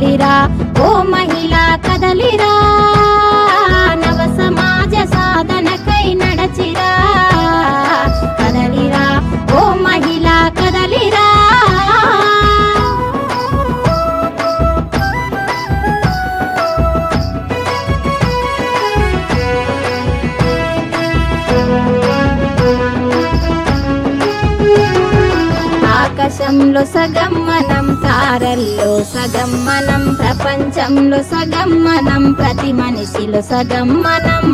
కదలిరా ఓ మహిళ కదలిరా నవ సమాజ సాధనకై నడచిరా కదలిరా ఓ మహిళ కదలిరా ఆకాశంలో సగం మనం తారల్లో సగం మనం ప్రపంచంలో సగం మనం ప్రతి మనిషిలో సగం మనం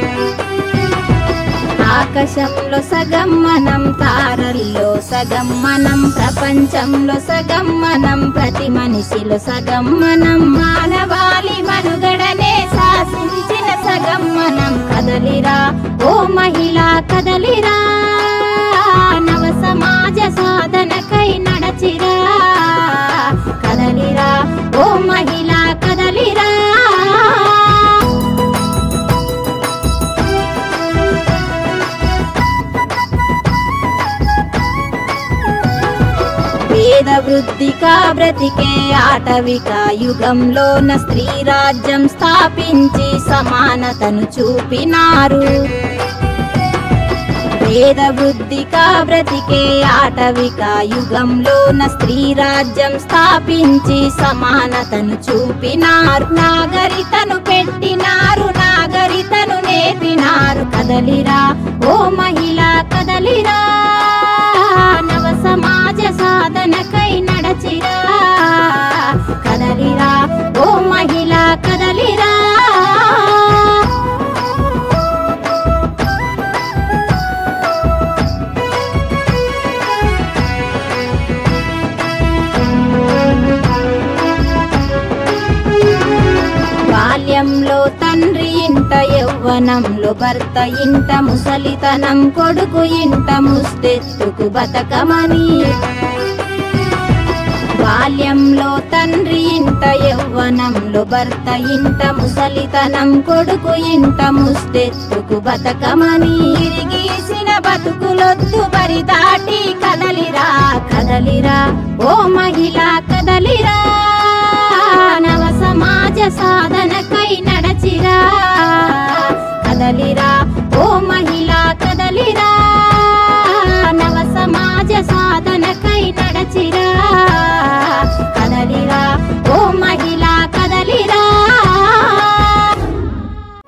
ఆకాశంలో సగం మనం తారల్లో సగం మనం ప్రపంచంలో సగం మనం ప్రతి మనిషిలో సగం మనం మానవాళి మనుగడనే శాసించిన సగం మనం కదలిరా ఓ మహిళ కదలిరా నవ సమాజ సాధనకై నడచిరా కదలిరా ఓ మహిళ కదలిరా వేద వృద్ధికా బ్రతికే ఆటవిక యుగంలోన స్త్రీ రాజ్యం స్థాపించి సమానతను చూపినారు వేద వృద్ధికా బ్రతికే ఆటవిక యుగంలోన స్త్రీ రాజ్యం స్థాపించి సమానతను చూపినారు నాగరితను పెట్టినారు నాగరితను నేర్పినారు కదలిరా ఓ మహిళ కదలిరా నవ సమాజ సాధనకై నడచిరా కదలిరా ఓ మహిళ కదలిరా బాల్యంలో తండ్రి ఇంట యౌవనంలో భర్త ఇంట ముసలితనం కొడుకు ఇంట ముస్తెత్తుకు బతకమని బాల్యంలో తండ్రి ఇంట యౌవనంలో భర్త ఇంట ముసలితనం కొడుకు ఇంట ముస్తెత్తుకు బతకమని ఇరిగీసిన బతుకులొద్దు బరి దాటి కదలిరా కదలిరా ఓ మహిళ కదలిరా నవ సమాజ సాధనకై నడచిరా కదలిరా ఓ మహిళ కదలిరా